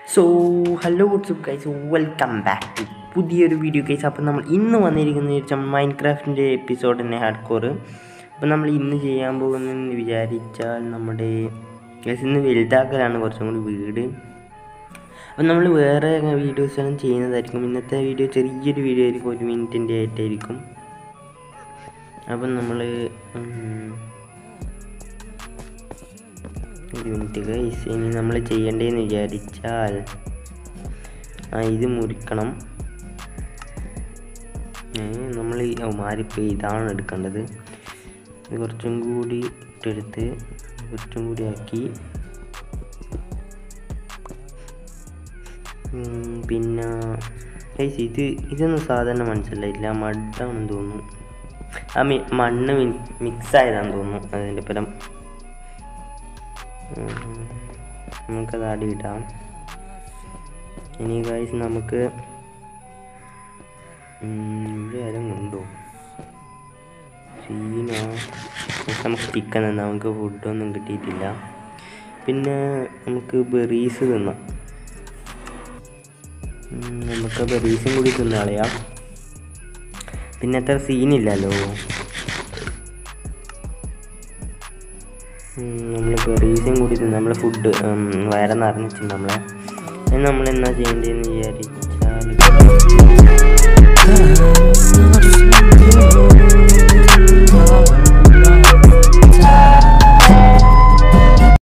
So hello WhatsApp guys welcome back to പുതിയൊരു video guys അപ്പോൾ നമ്മൾ ഇന്ന് വന്നിരിക്കുന്നത് വെച്ചാൽ മൈൻഡ് ക്രാഫ്റ്റിൻ്റെ എപ്പിസോഡ് തന്നെ ഹാർഡ് കോർ അപ്പോൾ നമ്മൾ ഇന്ന് ചെയ്യാൻ പോകുന്നതെന്ന് വിചാരിച്ചാൽ നമ്മുടെ ഗൈസ് ഇന്ന് വലുതാക്കലാണ് കുറച്ചും കൂടി വീട് അപ്പം നമ്മൾ വേറെ വീഡിയോസ് എല്ലാം ചെയ്യുന്നതായിരിക്കും ഇന്നത്തെ വീഡിയോ ചെറിയൊരു വീഡിയോ ആയിരിക്കും ഒരു മിനിറ്റിൻ്റെ ആയിട്ടായിരിക്കും അപ്പം നമ്മൾ ഒരു മിനിറ്റ് ഗൈസ് ഇനി നമ്മൾ ചെയ്യേണ്ടതെന്ന് വിചാരിച്ചാൽ ആ ഇത് മുറിക്കണം നമ്മൾ ഓ മാറിപ്പോയി ഇതാണ് എടുക്കേണ്ടത് ഇത് കുറച്ചും കൂടി ഇട്ടെടുത്ത് കുറച്ചും കൂടി ആക്കി ഉം, പിന്നെ ഗൈസ് ഇത് ഇതൊന്നും സാധാരണ മനസ്സിലായില്ല മഡാണെന്ന് തോന്നുന്നു ആ മി മണ്ണ് മിക്സ് ആയതാണെന്ന് തോന്നുന്നു അതിൻ്റെ പരം ഉം. നമുക്കത് ആടി ഇടാം ഇനി ഗൈസ് നമുക്ക് ഉം, ഇവിടെ ആരും കൊണ്ടോ സീന നമുക്ക് ചിക്കൻ തന്നെ നമുക്ക് ഫുഡൊന്നും കിട്ടിയിട്ടില്ല പിന്നെ നമുക്ക് ബെറീസ് തിന്നാം ഉം, നമുക്ക് ബെറീസും കൂടി തിന്ന് കളയാം പിന്നെ അത്ര സീനില്ലല്ലോ നമ്മൾ ബെറീസും കൂടി തിന്ന് നമ്മളെ ഫുഡ് വയറെ നിറഞ്ഞിട്ടുണ്ട് നമ്മളെ അത് നമ്മൾ എന്നാ ചെയ്യേണ്ടതെന്ന് വിചാരിച്ചാൽ